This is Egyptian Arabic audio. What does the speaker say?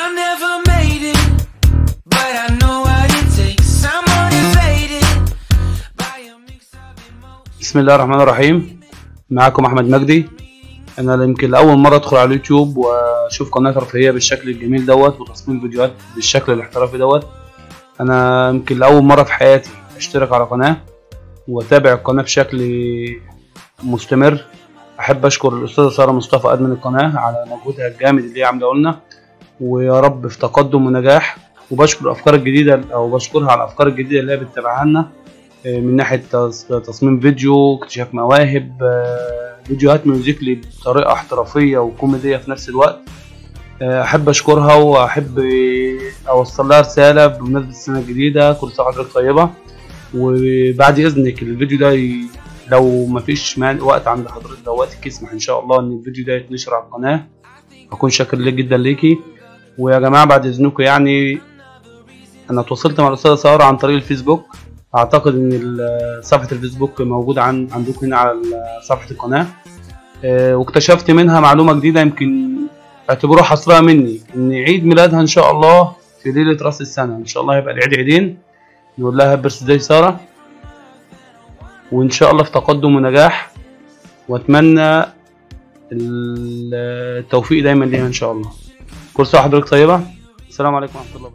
I never made it, but I know what it takes. I'm motivated by a mix of emotions. بسم الله الرحمن الرحيم معاكم احمد مجدي انا يمكن لاول مره ادخل على اليوتيوب واشوف قناه ترفيهيه بالشكل الجميل دوت وتصميم فيديوهات بالشكل الاحترافي دوت انا يمكن لاول مره في حياتي اشترك على قناه واتابع القناه بشكل مستمر احب اشكر الاستاذه ساره مصطفى ادمن القناه على مجهودها الجامد اللي هي عامله لنا ويا رب في تقدم ونجاح وبشكر الافكار الجديده او بشكرها على الافكار الجديده اللي هي بتتابعها لنا من ناحيه تص- تصميم فيديو اكتشاف مواهب آه، فيديوهات ميوزيكلي بطريقه احترافيه وكوميديه في نفس الوقت آه، احب اشكرها واحب اوصل لها رساله بمناسبه السنه الجديده كل سنه وحضرتك طيبه وبعد اذنك الفيديو ده ي... لو مفيش مان- وقت عند حضرتك لو وقتك يسمح ان شاء الله ان الفيديو ده يتنشر على القناه اكون شاكر ليك جدا ليكي ويا جماعه بعد اذنكم يعني انا اتواصلت مع الاستاذه ساره عن طريق الفيسبوك اعتقد ان ال- صفحه الفيسبوك موجوده عن عندكم هنا على ال- صفحه القناه آه، واكتشفت منها معلومه جديده يمكن اعتبروها حصرها مني ان عيد ميلادها ان شاء الله في ليله راس السنه ان شاء الله هيبقى العيد عيدين نقول لها هابي بيرثداي ساره وان شاء الله في تقدم ونجاح واتمنى ال- التوفيق دايما ليها ان شاء الله كل سنه وحضرتك طيبه السلام عليكم ورحمه الله